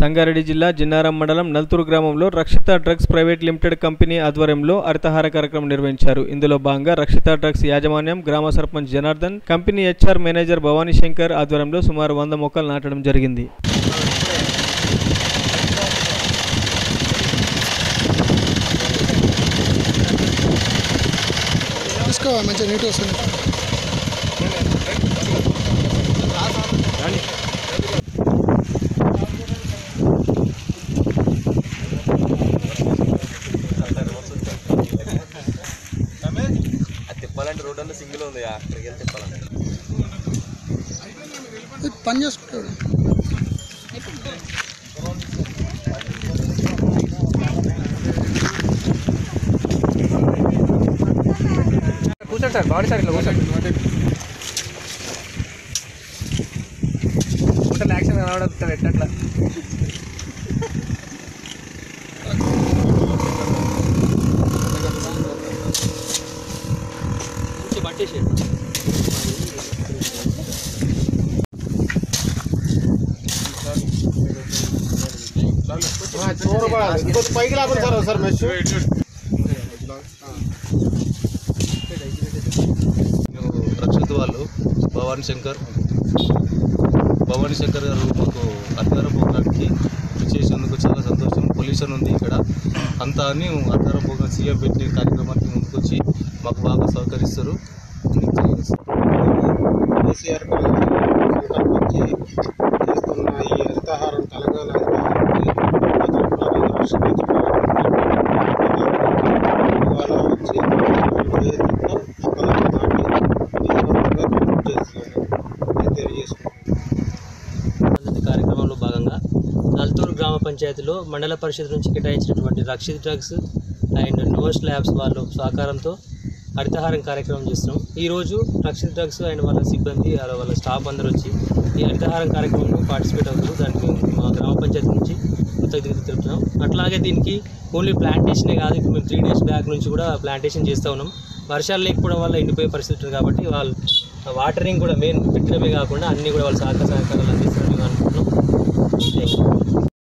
సంగారెడ్డి జిల్లా జిన్నారం మండలం నల్తూరు గ్రామంలో Rakshita drugs private limited company ఆధ్వర్యంలో హరితహార కార్యక్రమం నిర్వహించారు ఇందులో భాగంగా రక్షిత డ్రగ్స్ యాజమాన్యం గ్రామ sarpanch Janardhan company HR manager Bhavani Shankar ఆధ్వర్యంలో సుమారు వంద మొక్కలు నాటడం జరిగింది తీసుకో మంచిగా నీట్గా వస్తుంది అది తిప్పాలంటే రోడ్ అంతా సింగిల్ ఉంది అక్కడికి వెళ్ళి తిప్పాలంటే ఇది పని చేసుకుంటాడు కూర్చోండి సార్ బాడీ సార్ ఇట్లా కూర్చోండి టోటల్ యాక్షన్ కనబడుతుంది ఎట్లా పట్టేసి పైకి లేకుండా సార్ సార్ మెష్ మేము రక్షిత్ వాళ్ళు భవానీ శంకర్ భవానీ శంకర్ గారు మాకు అధికార ప్రోగ్రామ్కి చేసేందుకు చాలా సంతోషం పొల్యూషన్ ఉంది ఇక్కడ అంతా అని అధికార ప్రోగ్రామ్ సీఎం పెట్టిన కార్యక్రమానికి ముందుకొచ్చి మాకు బాగా సహకరిస్తారు కేసీఆర్ గారు సంకల్పించి చేస్తున్న ఈ హరితహారం తెలంగాణ హరితహారం ఇవాళ వచ్చి ప్రయత్నంతో మొక్కలను నాటి విజయవంతంగా కంప్లీట్ చేస్తున్నాను తెలియజేసుకుంటున్నాను పద్ధతి కార్యక్రమంలో భాగంగా నల్తూరు గ్రామ పంచాయతీలో మండల పరిషత్ నుంచి కేటాయించినటువంటి Rakshit drugs and no slabs వాళ్ళ సహకారంతో హరితహారం కార్యక్రమం చేస్తున్నాం ఈరోజు రక్షిత్ డ్రగ్స్ అండ్ వాళ్ళ సిబ్బంది వాళ్ళ వాళ్ళ స్టాఫ్ అందరూ వచ్చి ఈ హరితహారం కార్యక్రమంలో పార్టిసిపేట్ అవుతారు దానికి మా గ్రామ పంచాయతీ నుంచి కృతజ్ఞత తెలుపుతున్నాం అట్లాగే దీనికి ఓన్లీ ప్లాంటేషనే కాదు ఇప్పుడు మేము త్రీ డేస్ బ్యాక్ నుంచి కూడా ప్లాంటేషన్ చేస్తూ ఉన్నాం వర్షాలు లేకపోవడం వల్ల ఎండిపోయే పరిస్థితి ఉంది కాబట్టి వాళ్ళు వాటరింగ్ కూడా మెయిన్ పెట్టడమే కాకుండా అన్నీ కూడా వాళ్ళు సహకార సహకారాలు అందిస్తారని మేము అనుకుంటున్నాం థ్యాంక్ యూ